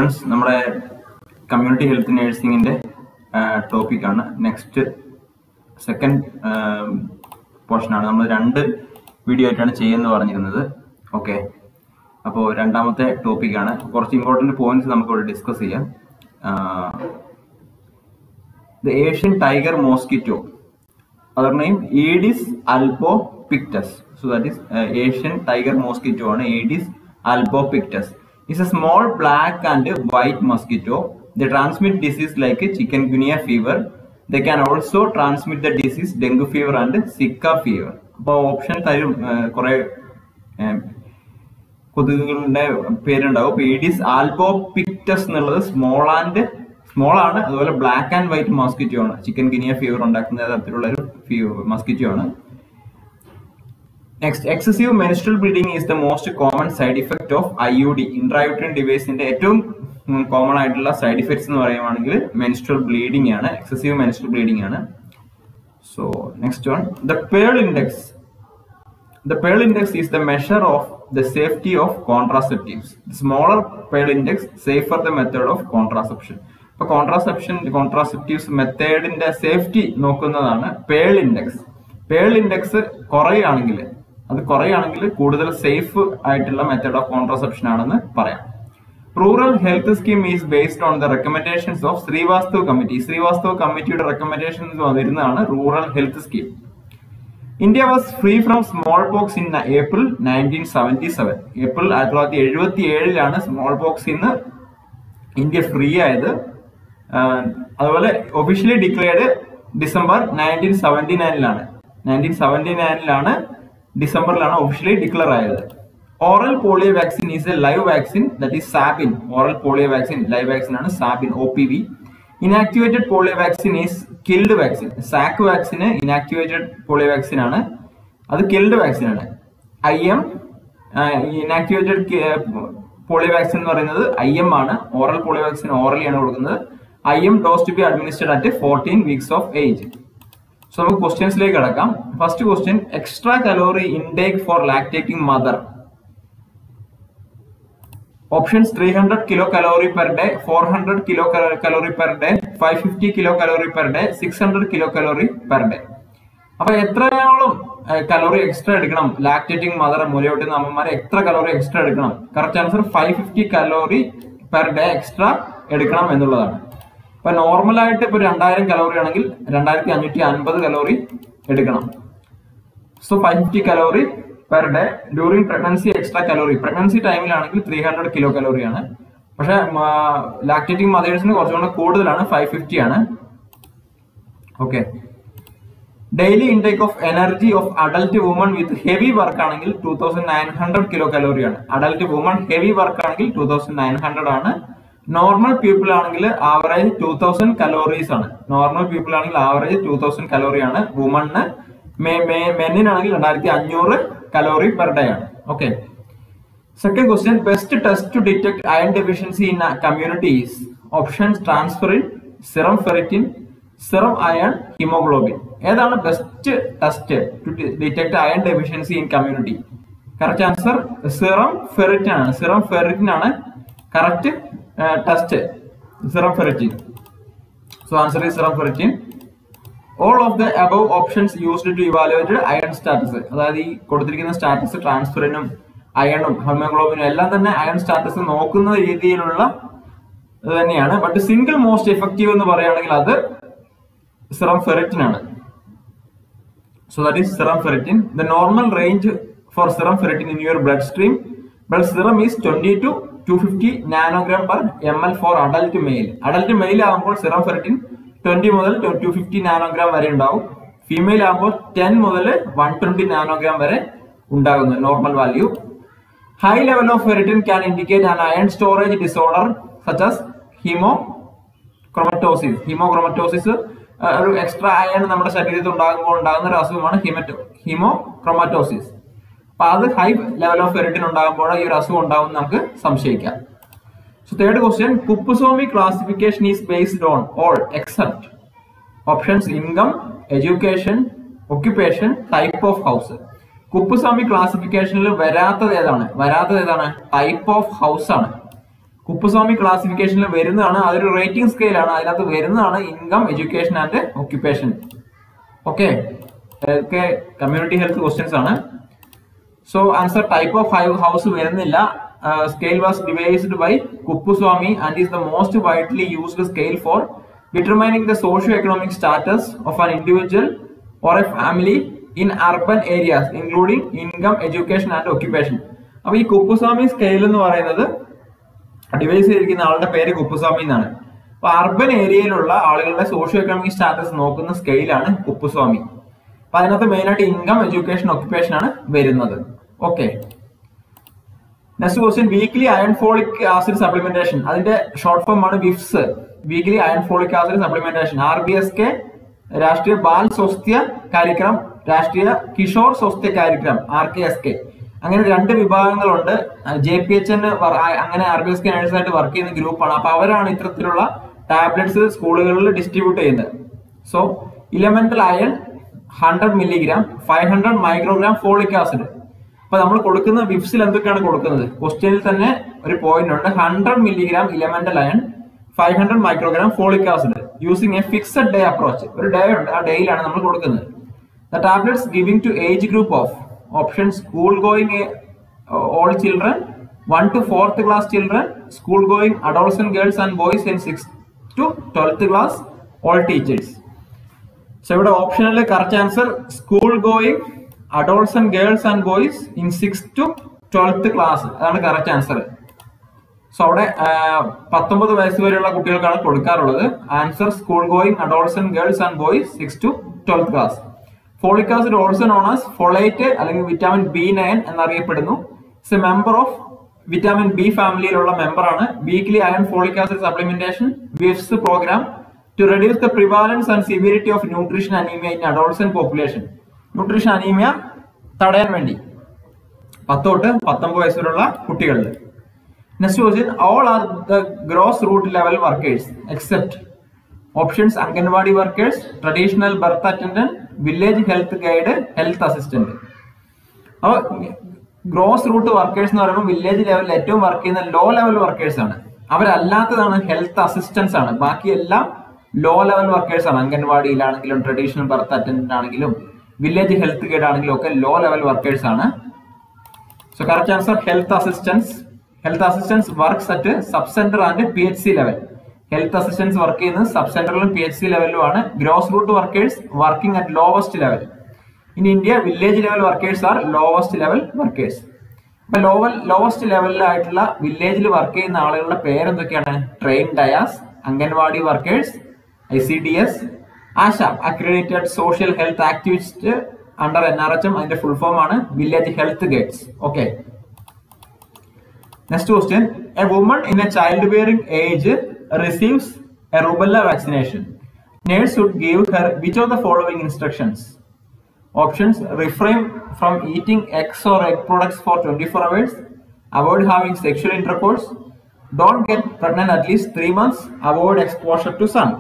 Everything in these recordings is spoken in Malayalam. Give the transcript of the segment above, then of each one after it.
സ്റ്റുഡൻസ് നമ്മുടെ കമ്മ്യൂണിറ്റി ഹെൽത്ത് നഴ്സിംഗിന്റെ ടോപ്പിക്കാണ് നെക്സ്റ്റ് സെക്കൻഡ് പോർഷനാണ് നമ്മൾ രണ്ട് വീഡിയോ ആയിട്ടാണ് ചെയ്യുന്നത് പറഞ്ഞിരുന്നത് ഓക്കെ അപ്പോൾ രണ്ടാമത്തെ ടോപ്പിക്കാണ് കുറച്ച് ഇമ്പോർട്ടൻറ്റ് പോയിന്റ്സ് നമുക്കിവിടെ ഡിസ്കസ് ചെയ്യാം the Asian tiger mosquito other name Aedes albopictus so that is Asian tiger mosquito ആണ് Aedes albopictus is a small black and white mosquito. They transmit disease like chikungunya fever. They can also transmit the disease dengue fever and Zika fever. അപ്പോൾ ഓപ്ഷൻ തരും കുറെ കൊതുകുകളുടെ പേരുണ്ടാവും അപ്പോൾ ഏഡീസ് ആൽബോ പിക്ടസ് എന്നുള്ളത് സ്മോൾ ആൻഡ് സ്മോൾ ആണ് അതുപോലെ ബ്ലാക്ക് ആൻഡ് വൈറ്റ് മോസ്കിറ്റോ ആണ് ചിക്കൻ ഗിനിയ ഫീവർ ഉണ്ടാക്കുന്ന തരത്തിലുള്ള ഒരു മോസ്കിറ്റോ ആണ് next excessive menstrual bleeding is the most common side effect of I U D intrauterine ഡിവൈസിന്റെ ഏറ്റവും കോമൺ ആയിട്ടുള്ള സൈഡ് ഇഫക്ട്സ് എന്ന് പറയുവാണെങ്കിൽ മെനിസ്ട്രൽ ബ്ലീഡിംഗ് ആണ് എക്സസീവ് മെനിസ്ട്രൽ ബ്ലീഡിംഗ് ആണ് so next one the Pearl index the Pearl index is the measure of the safety of contraceptives smaller Pearl index safer the method of contraception ഇപ്പൊ കോൺട്രാസെപ്ഷൻ കോൺട്രാസെപ്റ്റീവ്സ് മെത്തേഡിന്റെ സേഫ്റ്റി നോക്കുന്നതാണ് പേൾ ഇൻഡെക്സ് പേൾ ഇൻഡെക്സ് കുറയുകയാണെങ്കിൽ അത് കുറയുകയാണെങ്കിൽ കൂടുതൽ സേഫ് ആയിട്ടുള്ള മെത്തേഡ് ഓഫ് കോൺട്രസെപ്ഷൻ ആണെന്ന് പറയാം rural health scheme is based on the recommendations of Srivastav committee Srivastav കമ്മിറ്റിയുടെ റെക്കമെൻഡേഷൻസ് വരുന്നതാണ് rural health scheme India was free from smallpox in April nineteen seventy seven April ആയിരത്തി തൊള്ളായിരത്തി എഴുപത്തി ഏഴിലാണ് സ്മോൾ പോക്സ് ഇന്ന് ഇന്ത്യ ഫ്രീ ആയത് അതുപോലെ officially declared December nineteen seventy നയനിലാണ് നയൻറ്റീൻ സെവൻറ്റി നയനിലാണ് ഡിസംബറിലാണ് ഒഫീഷ്യലി ഡിക്ലെയർ ആയത് oral polio vaccine is a live vaccine that is Sabin oral polio vaccine live vaccine ആണ് Sabin O P V inactivated polio vaccine is killed vaccine Salk വാക്സിന് ഇനാക്ടിവേറ്റഡ് പോളിയോ വാക്സിൻ ആണ് അത് കിൽഡ് വാക്സിൻ ആണ് I M inactivated polio vaccine എന്ന് പറയുന്നത് ഐ എം ആണ് ഓറൽ പോളിയോ വാക്സിൻ ഓറലി ആണ് കൊടുക്കുന്നത് I M dose to be administered at fourteen weeks of age so നമുക്ക് ക്വസ്റ്റ്യൻസിലേക്ക് കിടക്കാം first question extra calorie intake for lactating mother options three hundred kilo kilocalorie per day four hundred kilo kilocalorie per day five fifty kilocalorie per day six hundred kilo kilocalorie per day അപ്പൊ എത്രയോളം കലോറി എക്സ്ട്രാ എടുക്കണം ലാക്ടേറ്റിംഗ് മദർ മുലയോട്ടുന്ന അമ്മമാരെ എത്ര കലോറി എക്സ്ട്രാ എടുക്കണം correct answer five fifty calorie per day extra എടുക്കണം എന്നുള്ളതാണ് ഇപ്പൊ നോർമൽ ആയിട്ട് ഇപ്പൊ രണ്ടായിരം കലോറി ആണെങ്കിൽ രണ്ടായിരത്തി അഞ്ഞൂറ്റി അൻപത് കലോറി എടുക്കണം so five fifty calorie per day during pregnancy extra calorie pregnancy ടൈമിലാണെങ്കിൽ ത്രീ ഹൺഡ്രഡ് കിലോ കലോറി ആണ് പക്ഷെ ലാക്ടേറ്റിംഗ് മദേഴ്സിന് കുറച്ചുകൂടെ കൂടുതലാണ് ഫൈവ് ഫിഫ്റ്റി ആണ് okay daily intake of energy of adult woman with heavy work ആണെങ്കിൽ two thousand nine hundred kilo calorie ആണ് അഡൽട്ട് വുമൺ ഹെവി വർക്ക് ആണെങ്കിൽ ടൂ തൗസൻഡ് നയൻ ഹൺഡ്രഡ് ആണ് നോർമൽ പീപ്പിൾ ആണെങ്കിൽ ആവറേജ് ടൂ തൗസൻഡ് കലോറീസ് ആണ് നോർമൽ പീപ്പിൾ ആണെങ്കിൽ ആവറേജ് ടൂ തൗസൻഡ് കലോറി ആണ് വുമണിന് മെന്നിനാണെങ്കിൽ രണ്ടായിരത്തി അഞ്ഞൂറ് കലോറി പെർ ഡേ ആണ് okay second question best test to detect iron deficiency in communities options transferrin serum ferritin serum iron hemoglobin ഏതാണ് best test to detect iron deficiency in community correct answer serum ferritin ആണ് സിറം ഫെറിറ്റിൻ ആണ് correct test serum ferritin so answer is serum ferritin all of the above options used to evaluated iron status അതായത് ഈ കൊടുത്തിരിക്കുന്ന സ്റ്റാറ്റസ് ട്രാൻസ്ഫറിനും അയണും ഹെമോഗ്ലോബിനും എല്ലാം തന്നെ അയൺ സ്റ്റാറ്റസ് നോക്കുന്ന രീതിയിലുള്ള തന്നെയാണ് ബട്ട് സിംഗിൾ മോസ്റ്റ് എഫക്റ്റീവ് എന്ന് പറയുകയാണെങ്കിൽ അത് സിറം ഫെറിറ്റിൻ ആണ് so that is serum ferritin the normal range for serum ferritin in your blood stream blood serum is twenty to two fifty nanogram per M L for adult male adult male ആകുമ്പോൾ സിറം ഫെറിറ്റിൻ ട്വന്റി മുതൽ ടു ഫിഫ്റ്റി നാനോഗ്രാം വരെ ഉണ്ടാവും ഫീമെയിൽ ആകുമ്പോൾ ടെൻ മുതൽ വൺ ട്വന്റി നാനോഗ്രാം വരെ ഉണ്ടാകുന്നു normal value high level of ferritin can indicate an iron storage disorder such as hemochromatosis hemochromatosis ഒരു എക്സ്ട്രാ അയൺ നമ്മുടെ ശരീരത്തിൽ ഉണ്ടാകുമ്പോൾ ഉണ്ടാകുന്ന ഒരു അസുഖമാണ് ഹിമറ്റോ ഹിമോ ക്രൊമറ്റോസിസ് അപ്പൊ അത് ഹൈ ലെവൽ ഓഫ് ഫെറിറ്റിൻ ഉണ്ടാകുമ്പോൾ ഈ ഒരു അസുഖം ഉണ്ടാവും നമുക്ക് സംശയിക്കാം so third question Kuppuswamy classification is based on all except options income education occupation type of house Kuppuswamy ക്ലാസിഫിക്കേഷനിൽ വരാത്തത് ഏതാണ് വരാത്തത് ഏതാണ് ടൈപ്പ് ഓഫ് ഹൗസ് ആണ് കുപ്പസ്വാമി ക്ലാസിഫിക്കേഷനിൽ വരുന്നതാണ് അതൊരു റേറ്റിംഗ് സ്കെയിലാണ് അതിനകത്ത് വരുന്നതാണ് income education and occupation okay ഇതൊക്കെ കമ്മ്യൂണിറ്റി ഹെൽത്ത് ക്വസ്റ്റ്യൻസ് ആണ് so answer type of five house വരുന്നില്ല scale was devised by Kuppuswamy and is the most widely used scale for determining the socio economic status of an individual or a family in urban areas including income education and occupation അപ്പൊ ഈ കുപ്പുസ്വാമി സ്കെയിൽ എന്ന് പറയുന്നത് ഡിവൈസ് ചെയ്തിരിക്കുന്ന ആളുടെ പേര് കുപ്പുസ്വാമി എന്നാണ് അപ്പൊ അർബൻ ഏരിയയിലുള്ള ആളുകളുടെ സോഷ്യോ എക്കണോമിക് സ്റ്റാറ്റസ് നോക്കുന്ന സ്കെയിലാണ് കുപ്പുസ്വാമി അപ്പൊ അതിനകത്ത് മെയിൻ ആയിട്ട് ഇൻകം എഡ്യൂക്കേഷൻ ഓക്യുപ്പേഷൻ ആണ് വരുന്നത് okay next question weekly iron folic acid supplementation അതിന്റെ ഷോർട്ട് ഫോം ആണ് വിഫ്സ് weekly iron folic acid supplementation R B S K Rashtriya Bal Swasthya Karyakram Rashtriya Kishor Swasthya Karyakram R K S K അങ്ങനെ രണ്ട് വിഭാഗങ്ങളുണ്ട് ജെ പി എച്ച് എൻ അങ്ങനെ ആർ ബി എസ് കെ നേഴ്സായിട്ട് വർക്ക് ചെയ്യുന്ന ഗ്രൂപ്പാണ് അപ്പൊ അവരാണ് ഇത്തരത്തിലുള്ള ടാബ്ലറ്റ്സ് സ്കൂളുകളിൽ ഡിസ്ട്രിബ്യൂട്ട് ചെയ്യുന്നത് so elemental iron hundred milligram five hundred microgram folic acid അപ്പൊ നമ്മൾ കൊടുക്കുന്ന വിപ്സിൽ എന്തൊക്കെയാണ് കൊടുക്കുന്നത് ക്വസ്റ്റ്യനിൽ തന്നെ ഒരു പോയിന്റ് ഉണ്ട് hundred milligram elemental iron five hundred microgram folic acid using a fixed day approach ഒരു ഡേ ഉണ്ട് ആ ഡേയിലാണ് നമ്മൾ കൊടുക്കുന്നത് the tablets giving to age group of option school going all children one to fourth class children school going adolescent girls and boys in six to twelfth class all teachers so ഇവിടെ ഓപ്ഷനിൽ correct answer school going adolescent girls and boys in six to twelfth class അതാണ് കറക്റ്റ് ആൻസർ സോ അവിടെ പത്തൊമ്പത് വയസ്സ് വരെയുള്ള കുട്ടികൾക്കാണ് കൊടുക്കാറുള്ളത് answer school going adolescent girls and boys six to twelfth class folic acid also known as folate അല്ലെങ്കിൽ വിറ്റാമിൻ ബി നയൻ എന്നറിയപ്പെടുന്നു it's a member of vitamin B ഫാമിലിയിലുള്ള മെമ്പറാണ് weekly iron folic acid supplementation വിഫ്സ് program to reduce the prevalence and severity of nutrition anemia in adolescent population nutrition anemia തടയാൻ വേണ്ടി പത്ത് തൊട്ട് പത്തൊമ്പത് വയസ്സുള്ള കുട്ടികളിൽ next question all are the grass root level workers except options anganwadi workers traditional birth attendant village health guide health assistant അപ്പോൾ ഗ്രോസ് റൂട്ട് വർക്കേഴ്സ് എന്ന് പറയുമ്പോൾ വില്ലേജ് ലെവലിൽ ഏറ്റവും വർക്ക് ചെയ്യുന്ന ലോ ലെവൽ വർക്കേഴ്സ് ആണ് അവരല്ലാത്തതാണ് ഹെൽത്ത് അസിസ്റ്റൻസ് ആണ് ബാക്കി എല്ലാം ലോ ലെവൽ വർക്കേഴ്സ് ആണ് അംഗൻവാടിയിലാണെങ്കിലും ട്രഡീഷണൽ ബർത്ത് അറ്റൻഡന്റ് ആണെങ്കിലും വില്ലേജ് ഹെൽത്ത് ഗൈഡ് ആണെങ്കിലും ഒക്കെ ലോ ലെവൽ വർക്കേഴ്സ് ആണ് so correct answer health assistance health assistance works at sub centre and P H C level health assistance work ചെയ്യുന്നത് സബ് സെന്ററിലും പി എച്ച് സി ലെവലിലുമാണ് grass root workers working at lowest level in India village level workers are lowest level workers അപ്പൊ ലോവൽ ലോവസ്റ്റ് ലെവലിലായിട്ടുള്ള വില്ലേജിൽ വർക്ക് ചെയ്യുന്ന ആളുകളുടെ പേരെന്തൊക്കെയാണ് train Diaz anganwadi workers I C D S ASHA accredited social health activist under N R H M അതിന്റെ ഫുൾ ഫോം ആണ് village health guides okay next question a woman in a child bearing age receives a rubella vaccination. Nurse should give her which of the following instructions? Options refrain from eating eggs or egg products for 24 hours, avoid having sexual intercourse, don't get pregnant at least 3 months, avoid exposure to sun.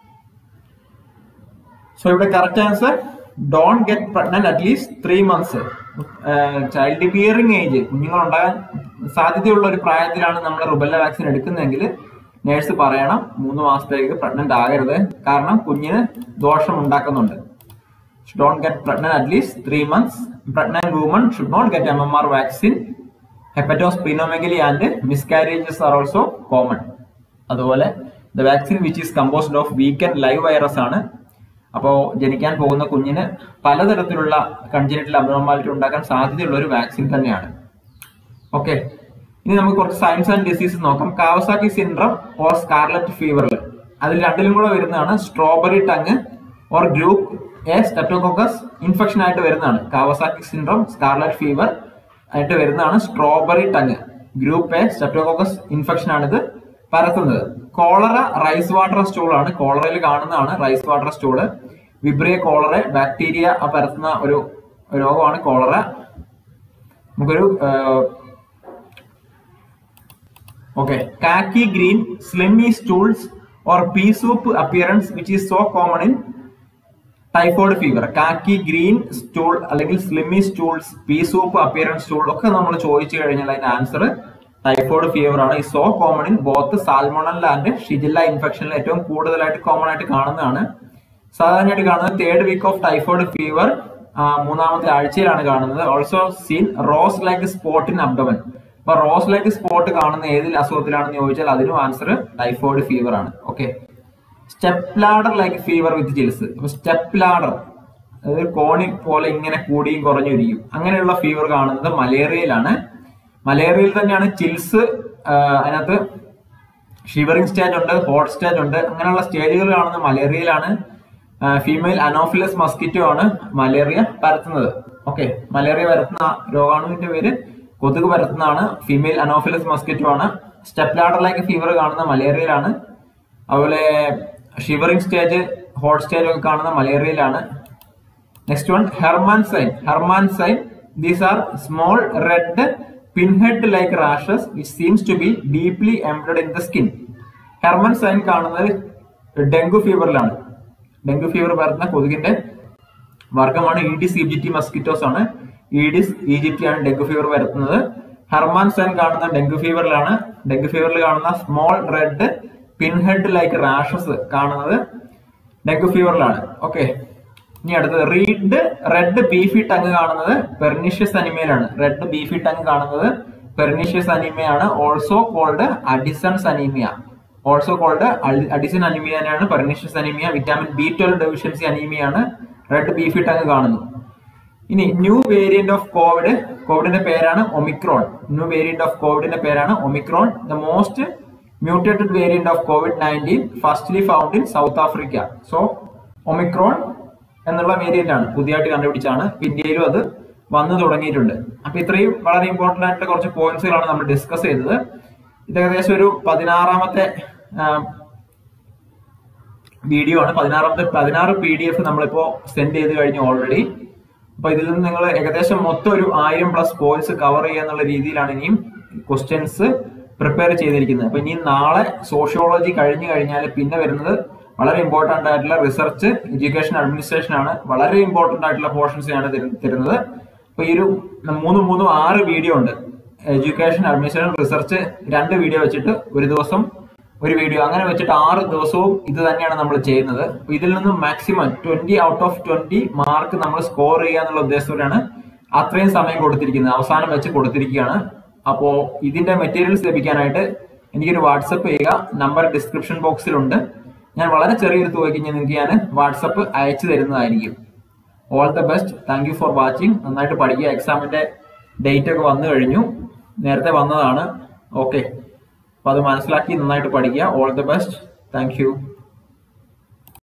So, ഇവിടെ correct answer don't get pregnant at least 3 months. Child bearing age കുഞ്ഞുങ്ങൾ ഉണ്ടാകാൻ സാധ്യതയുള്ള ഒരു പ്രായത്തിലാണ് നമ്മൾ റുബല്ല വാക്സിൻ എടുക്കുന്നതെങ്കിൽ നേഴ്സ് പറയണം മൂന്ന് മാസത്തേക്ക് പ്രഗ്നന്റ് ആകരുത് കാരണം കുഞ്ഞിന് ദോഷം ഉണ്ടാക്കുന്നുണ്ട് don't get pregnant at least three months pregnant woman should not get M M R vaccine hepatosplenomegaly and miscarriages are also common അതുപോലെ the vaccine which is composed of weaken live virus ആണ് അപ്പോൾ ജനിക്കാൻ പോകുന്ന കുഞ്ഞിന് പലതരത്തിലുള്ള കൺജനിറ്റൽ അബ്നോർമാലിറ്റി ഉണ്ടാക്കാൻ സാധ്യതയുള്ള ഒരു വാക്സിൻ തന്നെയാണ് ഓക്കെ ഇനി നമുക്ക് കുറച്ച് സയൻസ് ആൻഡ് ഡിസീസ് നോക്കാം കാവസാക്കി സിൻഡ്രം ഓർ സ്കാർലറ്റ് ഫീവറിൽ അതിൽ രണ്ടിലും കൂടെ വരുന്നതാണ് strawberry tongue or group A streptococcus infection ആയിട്ട് വരുന്നതാണ് കാവസാക്കി സിൻഡ്രം സ്കാർലറ്റ് ഫീവർ ആയിട്ട് വരുന്നതാണ് strawberry tongue group A streptococcus infection ആണിത് പരത്തുന്നത് കോളറ റൈസ് വാട്ടർ സ്റ്റൂൾ ആണ് കോളറയിൽ കാണുന്നതാണ് rice water stool vibrio cholera bacteria പരത്തുന്ന ഒരു രോഗമാണ് കോളറ നമുക്കൊരു Okay, khaki green slimy stools or pea soup appearance which is so common in typhoid fever khaki green stool അല്ലെങ്കിൽ slimy stools pea soup appearance stool ഒക്കെ നമ്മൾ ചോദിച്ചു കഴിഞ്ഞാൽ അതിന്റെ ആൻസർ ടൈഫോയിഡ് ഫീവർ ആണ് ഈ so common in both salmonella and shigella ഇൻഫെക്ഷനിൽ ഏറ്റവും കൂടുതലായിട്ട് കോമൺ ആയിട്ട് കാണുന്നതാണ് സാധാരണയായിട്ട് കാണുന്നത് third week of typhoid fever മൂന്നാമത്തെ ആഴ്ചയിലാണ് കാണുന്നത് also seen rose like spot in abdomen അപ്പൊ റോസ് ലൈക്ക് സ്പോട്ട് കാണുന്ന ഏതിൽ അസുഖത്തിലാണെന്ന് ചോദിച്ചാൽ അതിനും ആൻസർ ടൈഫോയിഡ് ഫീവർ ആണ് okay step ladder like fever with chills അപ്പൊ സ്റ്റെപ്പ് ലാഡർ അതായത് കോണി പോലെ ഇങ്ങനെ കൂടിയും കുറഞ്ഞും ഇരിക്കും അങ്ങനെയുള്ള ഫീവർ കാണുന്നത് മലേറിയയിലാണ് മലേറിയയിൽ തന്നെയാണ് ചിൽസ് അതിനകത്ത് ഷിവറിംഗ് സ്റ്റേജ് ഉണ്ട് ഹോട്ട് സ്റ്റേജ് ഉണ്ട് അങ്ങനെയുള്ള സ്റ്റേജുകൾ കാണുന്നത് മലേറിയയിലാണ് ഫീമെയിൽ അനോഫിലസ് മസ്കിറ്റോ ആണ് മലേറിയ പരത്തുന്നത് ഓക്കെ മലേറിയ പരത്തുന്ന രോഗാണുവിന്റെ പേര് കൊതുക് പരത്തുന്നതാണ് ഫീമെയിൽ അനോഫിലസ് മസ്കിറ്റോ ആണ് സ്റ്റെപ്പ് ലാഡറിലേക്ക് ഫീവർ കാണുന്ന മലേറിയയിലാണ് അതുപോലെ ഷിവറിംഗ് സ്റ്റേജ് ഹോട്ട് സ്റ്റേജ് ഒക്കെ കാണുന്ന മലേറിയയിലാണ് next one Herman sign Herman sign these are small red pinhead like rashes which seems to be deeply embedded in the skin Herman sign കാണുന്നത് ഡെങ്കു ഫീവറിലാണ് ഡെങ്കു ഫീവർ പരത്തുന്ന കൊതുകിന്റെ വർഗമാണ് ഈഡിസ് ഈജിപ്റ്റി മസ്കിറ്റോസ് ആണ് ഈഡിസ് ഈജിപ്റ്റി ആണ് ഡെങ്കു ഫീവർ പരത്തുന്നത് ഹെർമാൻ സൈൻ കാണുന്ന ഡെങ്കു ഫീവറിലാണ് ഡെങ്കു ഫീവറിൽ കാണുന്ന small red pinhead like rashes കാണുന്നത് ഡെങ്കു ഫീവറിലാണ് ഓക്കെ ഇനി അടുത്തത് റീഡ് റെഡ് ബീഫി ടങ് കാണുന്നത് പെർനിഷ്യസ് അനിമയിലാണ് റെഡ് ബീഫി ടങ് കാണുന്നത് പെർനിഷ്യസ് അനീമിയാണ് also called Addison's anemia also called Addison അനീമിയാണ് pernicious anemia vitamin B twelve deficiency അനീമിയാണ് റെഡ് ബീഫി ടങ് കാണുന്നു ഇനി ന്യൂ വേരിയന്റ് ഓഫ് കോവിഡ് കോവിഡിന്റെ പേരാണ് ഒമിക്രോൺ ന്യൂ വേരിയന്റ് ഓഫ് കോവിഡിന്റെ പേരാണ് omicron the most mutated variant of covid nineteen firstly found in South Africa so omicron എന്നുള്ള വേരിയന്റ് ആണ് പുതിയതായിട്ട് കണ്ടുപിടിച്ചാണ് ഇന്ത്യയിലും അത് വന്നു തുടങ്ങിയിട്ടുണ്ട് അപ്പൊ ഇത്രയും വളരെ ഇമ്പോർട്ടന്റ് ആയിട്ടുള്ള കുറച്ച് പോയിന്റ്സുകളാണ് നമ്മൾ ഡിസ്കസ് ചെയ്തത് ഇത് ഏകദേശം ഒരു പതിനാറാമത്തെ വീഡിയോ ആണ് പതിനാറാമത്തെ പതിനാറ് പി ഡി എഫ് നമ്മളിപ്പോ സെൻഡ് ചെയ്ത് കഴിഞ്ഞു ഓൾറെഡി അപ്പൊ ഇതിൽ നിന്ന് നിങ്ങൾ ഏകദേശം മൊത്തം ഒരു ആയിരം പ്ലസ് പോയിന്റ്സ് കവർ ചെയ്യുക എന്നുള്ള രീതിയിലാണ് ഇനിയും ക്വസ്റ്റ്യൻസ് പ്രിപ്പയർ ചെയ്തിരിക്കുന്നത് അപ്പൊ ഇനി നാളെ സോഷ്യോളജി കഴിഞ്ഞു കഴിഞ്ഞാൽ പിന്നെ വരുന്നത് വളരെ ഇമ്പോർട്ടന്റ് ആയിട്ടുള്ള റിസർച്ച് എഡ്യൂക്കേഷൻ അഡ്മിനിസ്ട്രേഷൻ ആണ് വളരെ ഇമ്പോർട്ടന്റ് ആയിട്ടുള്ള പോർഷൻസ് ആണ് തരുന്നത് അപ്പൊ ഈ ഒരു മൂന്ന് മൂന്നും ആറ് വീഡിയോ ഉണ്ട് എഡ്യൂക്കേഷൻ അഡ്മിനിസ്ട്രേഷൻ റിസർച്ച് രണ്ട് വീഡിയോ വെച്ചിട്ട് ഒരു ദിവസം ഒരു വീഡിയോ അങ്ങനെ വെച്ചിട്ട് ആറ് ദിവസവും ഇത് തന്നെയാണ് നമ്മൾ ചെയ്യുന്നത് അപ്പൊ ഇതിൽ നിന്നും maximum twenty out of twenty mark നമ്മൾ സ്കോർ ചെയ്യുക എന്നുള്ള ഉദ്ദേശത്തോടെയാണ് അത്രയും സമയം കൊടുത്തിരിക്കുന്നത് അവസാനം വെച്ച് കൊടുത്തിരിക്കുകയാണ് അപ്പോ ഇതിന്റെ മെറ്റീരിയൽസ് ലഭിക്കാനായിട്ട് എനിക്കൊരു വാട്സപ്പ് ചെയ്യുക നമ്പർ ഡിസ്ക്രിപ്ഷൻ ബോക്സിലുണ്ട് ഞാൻ വളരെ ചെറിയൊരു തുകയ്ക്ക് നിങ്ങൾക്ക് ഞാൻ വാട്സപ്പ് അയച്ചു തരുന്നതായിരിക്കും all the best thank you for watching നന്നായിട്ട് പഠിക്കുക എക്സാമിന്റെ ഡേറ്റ് ഒക്കെ വന്നു കഴിഞ്ഞു നേരത്തെ വന്നതാണ് ഓക്കെ അപ്പൊ അത് മനസ്സിലാക്കി നന്നായിട്ട് പഠിക്കുക all the best thank U